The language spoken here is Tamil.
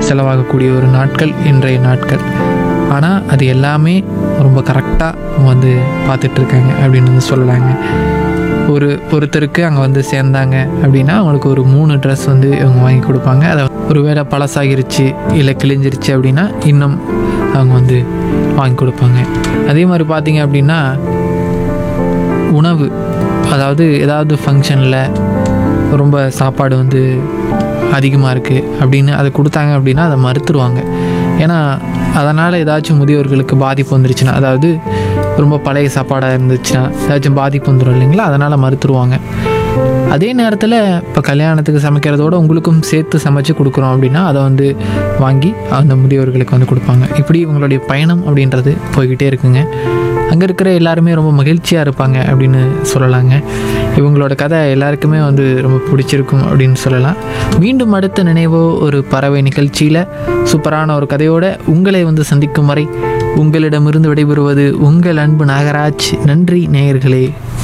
செலவாகக்கூடிய ஒரு நாட்கள் இன்றைய நாட்கள் ஆனால் அது எல்லாமே ரொம்ப கரெக்டாக வந்து பார்த்துட்ருக்காங்க அப்படின்னு வந்து சொல்லலாங்க ஒரு ஒருத்தருக்கு அங்கே வந்து சேர்ந்தாங்க அப்படின்னா அவங்களுக்கு ஒரு மூணு ட்ரெஸ் வந்து இவங்க வாங்கி கொடுப்பாங்க அதை ஒருவேளை பழசாகிருச்சு இல்லை கிழிஞ்சிருச்சு அப்படின்னா இன்னும் அவங்க வந்து வாங்கி கொடுப்பாங்க அதே மாதிரி பார்த்தீங்க அப்படின்னா உணவு அதாவது ஏதாவது ஃபங்க்ஷனில் ரொம்ப சாப்பாடு வந்து அதிகமாக இருக்குது அப்படின்னு அதை கொடுத்தாங்க அப்படின்னா அதை மறுத்துருவாங்க ஏன்னா அதனால் ஏதாச்சும் முதியோர்களுக்கு பாதிப்பு வந்துருச்சுன்னா அதாவது ரொம்ப பழைய சாப்பாடாக இருந்துச்சுன்னா ஏதாச்சும் பாதிப்பு வந்துடும் இல்லைங்களா அதனால் மறுத்துருவாங்க அதே நேரத்தில் இப்போ கல்யாணத்துக்கு சமைக்கிறதோட உங்களுக்கும் சேர்த்து சமைச்சு கொடுக்குறோம் அப்படின்னா அதை வந்து வாங்கி அந்த முதியோர்களுக்கு வந்து கொடுப்பாங்க இப்படி இவங்களுடைய பயணம் அப்படின்றது போய்கிட்டே இருக்குங்க அங்கே இருக்கிற எல்லாருமே ரொம்ப மகிழ்ச்சியாக இருப்பாங்க அப்படின்னு சொல்லலாங்க இவங்களோட கதை எல்லாருக்குமே வந்து ரொம்ப பிடிச்சிருக்கும் அப்படின்னு சொல்லலாம் மீண்டும் அடுத்த நினைவோ ஒரு பறவை நிகழ்ச்சியில் சூப்பரான ஒரு கதையோட உங்களை வந்து சந்திக்கும் வரை உங்களிடமிருந்து விடைபெறுவது உங்கள் அன்பு நாகராஜ் நன்றி நேயர்களே